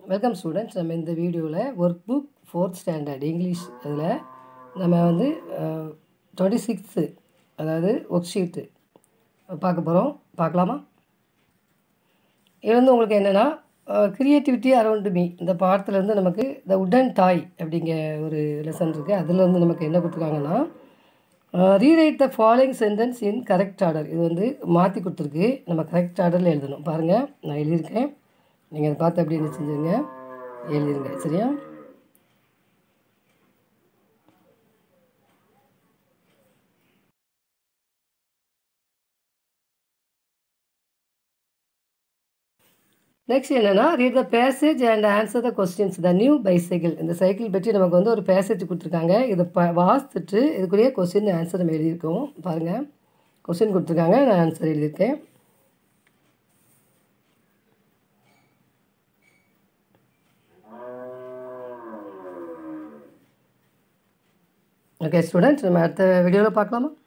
welcome students நம்ம இந்த வீடியோவில் work book fourth standard English இதில் நம்ம வந்து டுவெண்ட்டி சிக்ஸ்த்து அதாவது ஒர்க் ஷீட்டு பார்க்க போகிறோம் பார்க்கலாமா இது வந்து உங்களுக்கு என்னென்னா க்ரியேட்டிவிட்டி அரவுண்ட் மீ இந்த பாடத்தில் வந்து நமக்கு த உடன் டாய் அப்படிங்கிற ஒரு லெசன் இருக்குது அதில் வந்து நமக்கு என்ன கொடுத்துருக்காங்கன்னா rewrite the following sentence in correct order இது வந்து மாற்றி கொடுத்துருக்கு நம்ம கரெக்ட் ஆர்டரில் எழுதணும் பாருங்கள் நான் எழுதியிருக்கேன் நீங்கள் அதை பார்த்து அப்படி என்ன செஞ்சுருங்க எழுதிருங்க சரியா நெக்ஸ்ட் என்னென்னா read the passage and answer the questions the new bicycle இந்த சைக்கிள் பற்றி நமக்கு வந்து ஒரு பேசேஜ் கொடுத்துருக்காங்க இதை ப வாசித்துட்டு இதுக்குரிய கொஸ்டின் ஆன்சர் நம்ம எழுதியிருக்கோம் பாருங்கள் கொஸ்டின் கொடுத்துருக்காங்க நான் ஆன்சர் எழுதியிருக்கேன் ஓகே ஸ்டூடெண்ட்ஸ் நம்ம அடுத்த வீடியோவில் பார்க்கலாமா